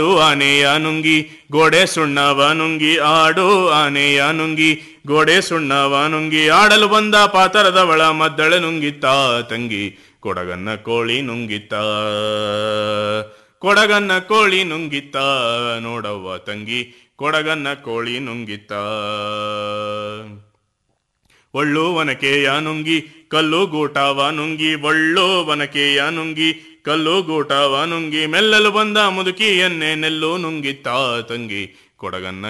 ಆನೆಯ ನುಂಗಿ ಗೋಡೆ ಸುಣ್ಣವ ನುಂಗಿ ಆಡು ಆನೆಯ ನುಂಗಿ ಗೋಡೆ ಸುಣ್ಣವ ನುಂಗಿ ಆಡಲು ಬಂದ ಪಾತರದವಳ ಮದ್ದಳೆ ನುಂಗಿತ್ತ ತಂಗಿ ಕೊಡಗನ್ನ ಕೋಳಿ ನುಂಗಿತ್ತ ಕೊಡಗನ್ನ ಕೋಳಿ ನುಂಗಿತ್ತ ನೋಡವ್ವ ತಂಗಿ ಕೊಡಗನ್ನ ಕೋಳಿ ನುಂಗಿತ್ತ ಒಳ್ಳು ವನಕೆಯ ನುಂಗಿ ಕಲ್ಲು ಗೂಟವ ನುಂಗಿ ಒಳ್ಳು ವನಕೆಯ ನುಂಗಿ ಕಲ್ಲು ಗೂಟವ ನುಂಗಿ ಮೆಲ್ಲಲು ಬಂದ ಮುದುಕಿಯನ್ನೇ ನೆಲ್ಲು ನುಂಗಿತ್ತ ತಂಗಿ ಕೊಡಗನ್ನ